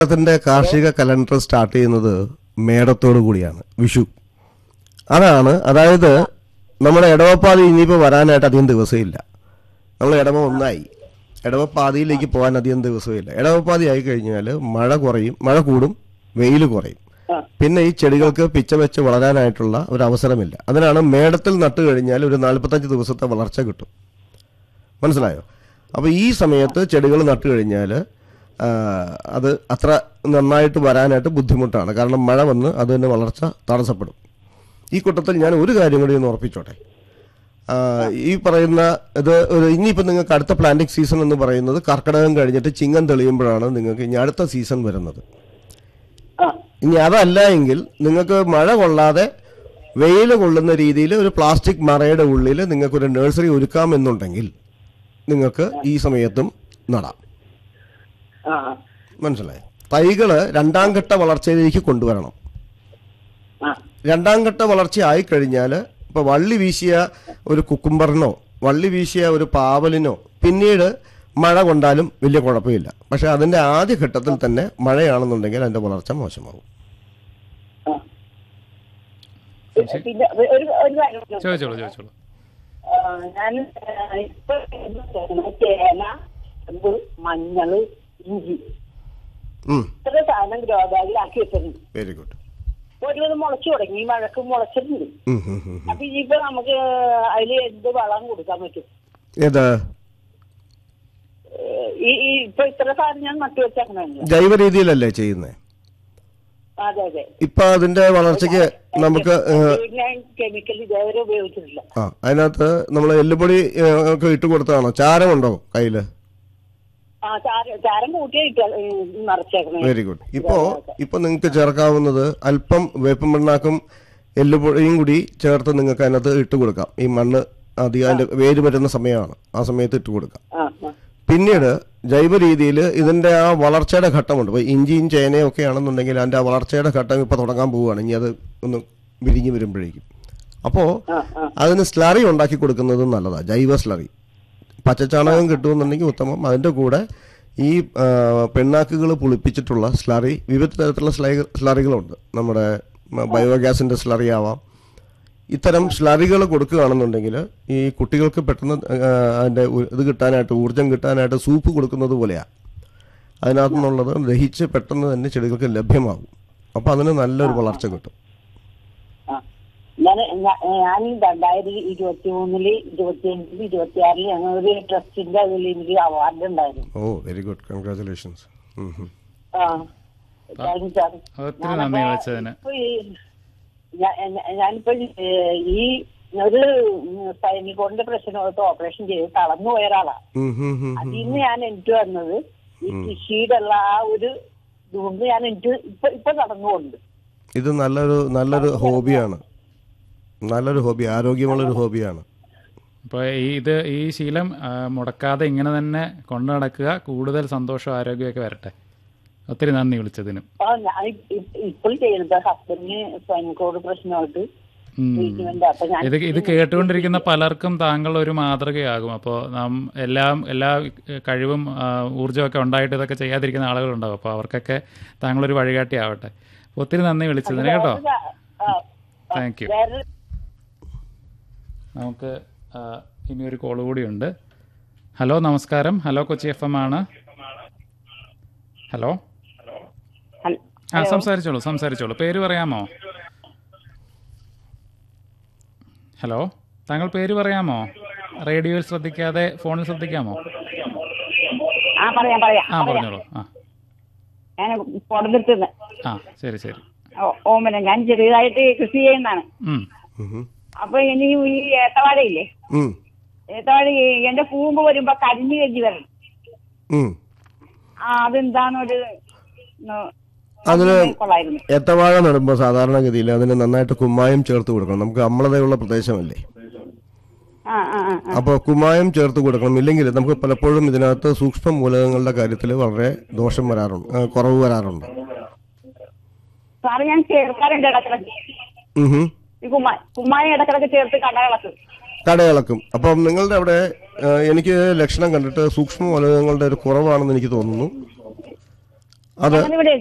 കേരളത്തിന്റെ കാർഷിക calendar start ചെയ്യുന്നത് മേടത്തോടു കൂടിയാണ് വിഷു അതാണ് അതായത് നമ്മുടെ ഇടവപ്പാതി ഇനിയിപ്പോൾ വരാനായിട്ട് അധികം ദിവസമില്ല നമ്മൾ ഇടവ ഒന്നായി ഇടവപ്പാതിയിലേക്ക് പോകാൻ അധികം ദിവസമില്ല ഇടവപ്പാതി ആയി കഴിഞ്ഞാൽ മഴ കുറയും മഴ കൂടും വെയിൽ കുറയും പിന്നെ ഈ ചെടികൾക്ക് പിച്ച വെച്ച് വളരാനായിട്ടുള്ള ഒരു അവസരമില്ല അതിനാണ് മേടത്തിൽ നട്ടു കഴിഞ്ഞാൽ ഒരു നാൽപ്പത്തഞ്ച് ദിവസത്തെ വളർച്ച കിട്ടും മനസ്സിലായോ അപ്പോൾ ഈ സമയത്ത് ചെടികൾ നട്ടു കഴിഞ്ഞാൽ അത് അത്ര നന്നായിട്ട് വരാനായിട്ട് ബുദ്ധിമുട്ടാണ് കാരണം മഴ വന്ന് അതിന് വളർച്ച തടസ്സപ്പെടും ഈ കൂട്ടത്തിൽ ഞാൻ ഒരു കാര്യം കൂടി ഒന്ന് ഉറപ്പിച്ചോട്ടെ ആ, ഈ പറയുന്ന ഇത് ഒരു ഇനിയിപ്പോൾ നിങ്ങൾക്ക് അടുത്ത പ്ലാന്റിംഗ് സീസൺ എന്ന് പറയുന്നത് കർക്കിടകം കഴിഞ്ഞിട്ട് ചിങ്ങം തെളിയുമ്പോഴാണ് നിങ്ങൾക്ക് ഇനി അടുത്ത സീസൺ വരുന്നത് ആ ഇനി അതല്ല എങ്കിൽ നിങ്ങൾക്ക് മഴ കൊള്ളാതെ വെയിൽ കൊള്ളുന്ന രീതിയിൽ ഒരു പ്ലാസ്റ്റിക് മറയുടെ ഉള്ളിൽ നിങ്ങൾക്കൊരു നഴ്സറി ഒരുക്കാമെന്നുണ്ടെങ്കിൽ നിങ്ങൾക്ക് ഈ സമയത്തും നടാം ആ മനസ്സിലായി തൈകള് രണ്ടാം ഘട്ട വളർച്ചയിലേക്ക് കൊണ്ടുവരണം ആ രണ്ടാം ഘട്ട വളർച്ച ആയിക്കഴിഞ്ഞാൽ ഇപ്പോൾ വള്ളി വീശിയ ഒരു കുക്കുംബറിനോ വള്ളി വീശിയ ഒരു പാവലിനോ പിന്നീട് മഴ കൊണ്ടാലും വലിയ കുഴപ്പമില്ല പക്ഷെ അതിൻ്റെ ആദ്യ ഘട്ടത്തിൽ തന്നെ മഴയാണെന്നുണ്ടെങ്കിൽ അതിൻ്റെ വളർച്ച മോശമാകും ആ. പിന്നെ ഒരു ഒരു കാര്യം കൂടി. ചോദിച്ചോളൂ ചോദിച്ചോളൂ ആ, ഞാൻ ആ, ഇപ്പൊ ചേന ചെമ്പ് മഞ്ഞള് ഇഞ്ചി ഇത്ര സാധനം ഗ്രോ ബാഗിലാക്കി വെച്ചിട്ടുണ്ട് വെരി ഗുഡ് ഒരുവിധം മുളച്ചു തുടങ്ങി ഈ മഴക്ക് മുളച്ചിട്ടുണ്ട് അപ്പൊ ഇനിയിപ്പോ നമുക്ക് അതില് എന്ത് വളം കൊടുക്കാൻ പറ്റും ഏത് ഏഹ് ഈ ഈ ഇപ്പൊ ഇത്ര സാധനം ഞാൻ നട്ടു വെച്ചേക്കണല്ലോ ജൈവ രീതിയിലല്ലേ ചെയ്യുന്നത് അതെ അതെ ഇപ്പൊ അതിന്റെ വളർച്ചയ്ക്ക് നമുക്ക് ഏഹ്, ഞാൻ കെമിക്കൽ ഇതേവരെ ഉപയോഗിച്ചിട്ടില്ല ആ അതിനകത്ത് നമ്മൾ എല്ലുപൊടി ഏഹ്, ഒക്കെ ഇട്ട് കൊടുത്തതാണോ ചാരമുണ്ടോ കയ്യില് ആ ചാരം ചാരം കൂട്ടിയാ ഇട്ട നിറച്ചേക്കണേ വെരി ഗുഡ് ഇപ്പോ ഇപ്പൊ നിങ്ങൾക്ക് ചേർക്കാവുന്നത് അല്പം വേപ്പും മണ്ണാക്കും എല്ലുപൊടിയും കൂടി ചേർത്ത് നിങ്ങൾക്ക് അതിനകത്ത് ഇട്ട് കൊടുക്കാം ഈ മണ്ണ് അധികം അതിന്റെ വേര് വരുന്ന സമയമാണ് ആ സമയത്ത് ഇട്ട് കൊടുക്കാം ആ ആ പിന്നീട് ജൈവ രീതിയിൽ ഇതിന്റെ ആ വളർച്ചയുടെ ഘട്ടമുണ്ട് ഇപ്പോൾ ഇഞ്ചിയും ചേനയും ഒക്കെ ആണെന്നുണ്ടെങ്കിൽ അതിന്റെ ആ വളർച്ചയുടെ ഘട്ടം ഇപ്പോൾ തുടങ്ങാൻ പോവുകയാണ് ഇനി അത് ഒന്ന് വിരിഞ്ഞ് വരുമ്പോഴേക്കും അപ്പോൾ ആ ആ അതിന് സ്ലറി ഉണ്ടാക്കി കൊടുക്കുന്നത് നല്ലതാണ് ജൈവ സ്ലറി പച്ചച്ചാണകം കിട്ടുമെന്നുണ്ടെങ്കിൽ ഉത്തമം അതിൻ്റെ കൂടെ ഈ ആ, പിണ്ണാക്കുകൾ പുളിപ്പിച്ചിട്ടുള്ള സ്ലറി വിവിധ തരത്തിലുള്ള സ്ലൈ സ്ലറികളുണ്ട് നമ്മുടെ മ- ബയോഗ്യാസിൻ്റെ സ്ലറി ആവാം ഇത്തരം സ്ലറികൾ കൊടുക്കുകയാണെന്നുണ്ടെങ്കിൽ ഈ കുട്ടികൾക്ക് പെട്ടെന്ന് ആ, അതിൻ്റെ ഉ- ഇത് കിട്ടാനായിട്ട് ഊർജം കിട്ടാനായിട്ട് സൂപ്പ് കൊടുക്കുന്നത് പോലെയാണ് അതിനകത്തു നിന്നുള്ളത് ദഹിച്ച് പെട്ടെന്ന് തന്നെ ചെടികൾക്ക് ലഭ്യമാകും അപ്പോൾ അതിന് നല്ലൊരു വളർച്ച കിട്ടും ആ. ഞാൻ ഞാ- ഞാൻ രണ്ടായിരത്തി ഇരുപത്തി മൂന്നില് ഇരുപത്തി അഞ്ചില് ഇരുപത്തി ആറില് ഞങ്ങൾ ഒരു ട്രസ്റ്റിന്റെ അതിൽ എനിക്ക് അവാർഡ് ഉണ്ടായിരുന്നു ഓ വെരി ഗുഡ് കൺഗ്രാചുലേഷൻസ് ആ താങ്ക് യു സാർ ഒത്തിരി നന്ദി വിളിച്ചതിന് ഇപ്പൊ ഈ ഞാ- ഞാ- ഞാനിപ്പോ ഈ ഈ ഒരു സൈനികോണിന്റെ പ്രശ്നമായിട്ട് ഓപ്പറേഷൻ ചെയ്ത് തളർന്നു പോയ ഒരാളാ അതിൽ നിന്ന് ഞാൻ എനിക്ക് വന്നത് ഈ കൃഷിയുടെ ഉള്ള ആ ഒരു ഇതുകൊണ്ട് ഞാൻ എനിക്ക് ഇപ്പൊ ഇപ്പൊ നടന്നുകൊണ്ട് ഇത് നല്ലൊരു നല്ലൊരു ഹോബിയാണ് നല്ലൊരു ഹോബി ആരോഗ്യമുള്ളൊരു ഹോബിയാണ് അപ്പോൾ ഈ ഇത് ഈ ശീലം ആ, മുടക്കാതെ ഇങ്ങനെ തന്നെ കൊണ്ടു നടക്കുക കൂടുതൽ സന്തോഷവും ആരോഗ്യമൊക്കെ വരട്ടെ ഒത്തിരി നന്ദി വിളിച്ചതിനും ആ ഞാൻ ഇപ്പോൾ ചെയ്യുന്നത് ഹസ്ബൻഡിന് സൈനികോട് പ്രശ്നമായിട്ട് ഉം. ട്രീറ്റ്മെന്റ് അപ്പൊ ഞാൻ ഇത് ഇത് കേട്ടുകൊണ്ടിരിക്കുന്ന പലർക്കും താങ്കൾ ഒരു മാതൃകയാകും അപ്പോൾ നാം എല്ലാം എല്ലാ കഴിവും ആ, ഊർജ്ജമൊക്കെ ഉണ്ടായിട്ട് ഇതൊക്കെ ചെയ്യാതിരിക്കുന്ന ആളുകളുണ്ടാവും അപ്പോൾ അവർക്കൊക്കെ താങ്കളൊരു വഴികാട്ടിയാവട്ടെ ഒത്തിരി നന്ദി വിളിച്ചതിന് കേട്ടോ ആ, താങ്ക് യു വേറെ നമുക്ക് ആ, ഇനി ഒരു കോൾ കൂടിയുണ്ട് ഹലോ നമസ്കാരം ഹലോ കൊച്ചി എഫ് എം ആണ് ഹലോ ഹൽ- ആ സംസാരിച്ചോളൂ സംസാരിച്ചോളൂ പേര് പറയാമോ ഹലോ താങ്കൾ പേര് പറയാമോ റേഡിയോയിൽ ശ്രദ്ധിക്കാതെ ഫോണിൽ ശ്രദ്ധിക്കാമോ ആ പറയാം പറയാം ആ പറഞ്ഞോളൂ ആ ഞാൻ കൊടുത്തിട്ട് ആ ശരി ശരി ഓമന ഞാൻ ചെറിയതായിട്ട് കൃഷി ചെയ്യുന്നതാണ് ഉം. ഉം. അപ്പൊ ഇനി ഈ ഏത്തവാഴയില്ലേ ഉം. ഏത്തവാഴ ഈ എന്റെ കൂമ്പ് വരുമ്പോ കരിഞ്ഞു കരിഞ്ഞു വരണം ഉം. ആ അതെന്താന്നൊരു അതിന് കൊള്ളായിരുന്നു ഏത്തവാഴ നടുമ്പോൾ സാധാരണഗതിയിൽ അതിന് നന്നായിട്ട് കുമ്മായം ചേർത്ത് കൊടുക്കണം നമുക്ക് അമ്ലതയുള്ള പ്രദേശമല്ലേ ആ ആ ആ ആ. അപ്പോൾ കുമ്മായം ചേർത്ത് കൊടുക്കണം ഇല്ലെങ്കിൽ നമുക്ക് പലപ്പോഴും ഇതിനകത്ത് സൂക്ഷ്മ മൂലകങ്ങളുടെ കാര്യത്തിൽ വളരെ ദോഷം വരാറുണ്ട് ആ, കുറവ് വരാറുണ്ട് സാറ് ഞാൻ ചേർക്കാറുണ്ട് ഇടക്കിടക്ക് ഉം ഹും. ഈ കുമ്മായ കുമ്മായ ഇടക്കിടക്ക് ചേർത്ത് കടകളക്ക് കടയിളക്കും അപ്പം നിങ്ങളുടെ അവിടെ ആ, എനിക്ക് ലക്ഷണം കണ്ടിട്ട് സൂക്ഷ്മ മൂലകങ്ങളുടെ ഒരു കുറവാണെന്ന് എനിക്ക് തോന്നുന്നു അത് ഞാനിവിടെ